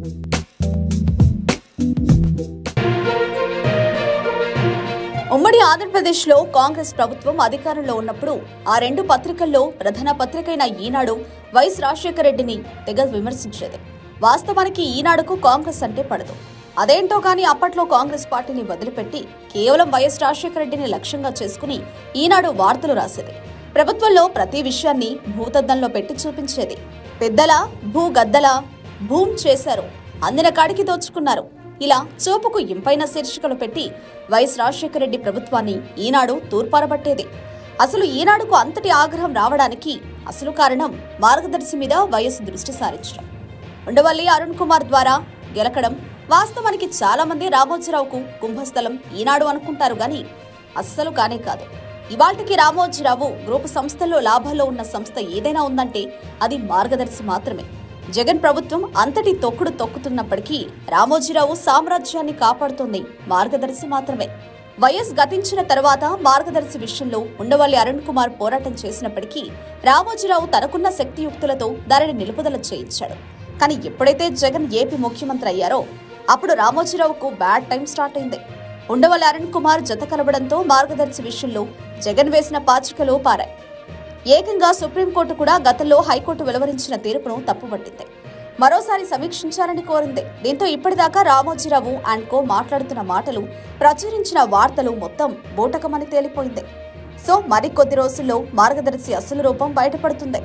ఉమ్మడి ఆంధ్రప్రదేశ్లో కాంగ్రెస్ ప్రభుత్వం అధికారంలో ఉన్నప్పుడు ఆ రెండు పత్రికల్లో ప్రధాన పత్రికైన ఈనాడు వైఎస్ రాజశేఖర రెడ్డిని తెగ విమర్శించేది వాస్తవానికి ఈనాడుకు కాంగ్రెస్ అంటే పడదు అదేంటో గాని అప్పట్లో కాంగ్రెస్ పార్టీని వదిలిపెట్టి కేవలం వైఎస్ రాజశేఖర రెడ్డిని లక్ష్యంగా చేసుకుని ఈనాడు వార్తలు రాసేది ప్రభుత్వంలో ప్రతి విషయాన్ని భూతద్దంలో పెట్టి చూపించేది పెద్దల భూ గద్దల భూమ్ చేశారు అందిన కాడికి దోచుకున్నారు ఇలా చూపుకు ఇంపైన శీర్షికలు పెట్టి వైఎస్ రాజశేఖర రెడ్డి ప్రభుత్వాన్ని ఈనాడు తూర్పారబట్టేది అసలు ఈనాడుకు అంతటి ఆగ్రహం రావడానికి అసలు కారణం మార్గదర్శి మీద వైఎస్ దృష్టి సారించడం ఉండవల్లి అరుణ్ కుమార్ ద్వారా గెలకడం వాస్తవానికి చాలా మంది రామోజీరావుకు కుంభస్థలం ఈనాడు అనుకుంటారు గాని అస్సలు కానే కాదు ఇవాల్టికి రామోజీరావు గ్రూపు సంస్థల్లో లాభాల్లో ఉన్న సంస్థ ఏదైనా ఉందంటే అది మార్గదర్శి మాత్రమే జగన్ ప్రభుత్వం అంతటి తొక్కుడు తొక్కుతున్నప్పటికీ రామోజీరావు సామ్రాజ్యాన్ని కాపాడుతోంది మార్గదర్శి మాత్రమే వైఎస్ గతించిన తర్వాత మార్గదర్శి విషయంలో ఉండవల్లి అరుణ్ కుమార్ పోరాటం చేసినప్పటికీ రామోజీరావు తనకున్న శక్తియుక్తులతో దానిని నిలుపుదల చేయించాడు కానీ ఎప్పుడైతే జగన్ ఏపీ ముఖ్యమంత్రి అయ్యారో అప్పుడు రామోజీరావుకు బ్యాడ్ టైం స్టార్ట్ అయింది ఉండవల్లి అరుణ్ కుమార్ జత కలవడంతో మార్గదర్శి విషయంలో జగన్ వేసిన పాచికలు పారాయి ఏకంగా సుప్రీంకోర్టు కూడా గతంలో హైకోర్టు వెలువరించిన తీర్పును తప్పుపట్టింది మరోసారి సమీక్షించాలని కోరింది దీంతో ఇప్పటిదాకా రామోజీరావు అండ్ కో మాట్లాడుతున్న మాటలు ప్రచురించిన వార్తలు మొత్తం బూటకమని తేలిపోయింది సో మరికొద్ది రోజుల్లో మార్గదర్శి అసలు రూపం బయటపడుతుంది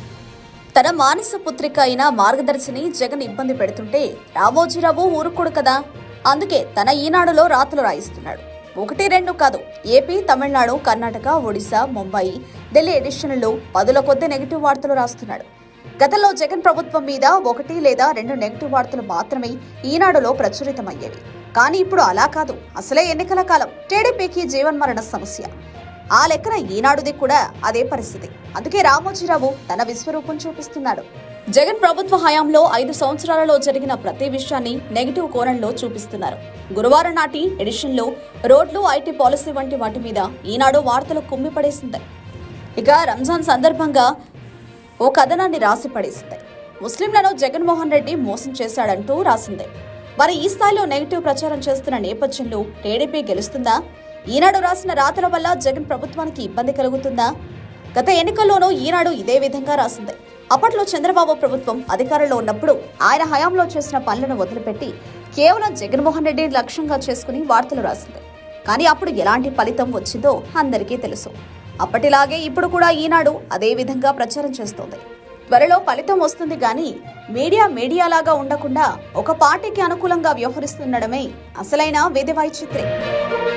తన మానస పుత్రిక అయిన మార్గదర్శిని జగన్ ఇబ్బంది పెడుతుంటే రామోజీరావు ఊరుకోడు కదా అందుకే తన ఈనాడులో రాతలు రాయిస్తున్నాడు ఒకటి రెండు కాదు ఏపీ తమిళనాడు కర్ణాటక ఒడిశా ముంబై ఢిల్లీ ఎడిషన్లలో పదుల కొద్ది నెగిటివ్ వార్తలు రాస్తున్నాడు గతంలో జగన్ ప్రభుత్వం మీద ఒకటి లేదా రెండు నెగిటివ్ వార్తలు మాత్రమే ఈనాడులో ప్రచురితమయ్యేవి కానీ ఇప్పుడు అలా కాదు అసలే ఎన్నికల కాలం టీడీపీకి జీవన్మరణ సమస్య ఆ లెక్కన ఈనాడుది కూడా అదే పరిస్థితి అందుకే రామోజీరావు తన విశ్వరూపం చూపిస్తున్నాడు జగన్ ప్రభుత్వ హయాంలో ఐదు సంవత్సరాలలో జరిగిన ప్రతి విషయాన్ని నెగిటివ్ కోణంలో చూపిస్తున్నారు గురువారం నాటి ఎడిషన్లో రోడ్లు ఐటీ పాలసీ వంటి వాటి మీద ఈనాడు వార్తలు కుమ్మిపడేసింది ఇక రంజాన్ సందర్భంగా ఓ కథనాన్ని రాసి పడేసింది ముస్లింలను జగన్మోహన్ రెడ్డి మోసం చేశాడంటూ రాసింది మరి ఈ స్థాయిలో నెగిటివ్ ప్రచారం చేస్తున్న నేపథ్యంలో టీడీపీ గెలుస్తుందా ఈనాడు రాసిన రాతల వల్ల జగన్ ప్రభుత్వానికి ఇబ్బంది కలుగుతుందా గత ఎన్నికల్లోనూ ఈనాడు ఇదే విధంగా రాసింది అప్పట్లో చంద్రబాబు ప్రభుత్వం అధికారంలో ఉన్నప్పుడు ఆయన హయాంలో చేసిన పనులను వదిలిపెట్టి కేవలం జగన్మోహన్ రెడ్డిని లక్ష్యంగా చేసుకుని వార్తలు రాసింది కానీ అప్పుడు ఎలాంటి ఫలితం వచ్చిందో అందరికీ తెలుసు అప్పటిలాగే ఇప్పుడు కూడా ఈనాడు అదే విధంగా ప్రచారం చేస్తోంది త్వరలో ఫలితం వస్తుంది గాని మీడియా మీడియాలాగా ఉండకుండా ఒక పార్టీకి అనుకూలంగా వ్యవహరిస్తుండడమే అసలైన విధివైచిత్రే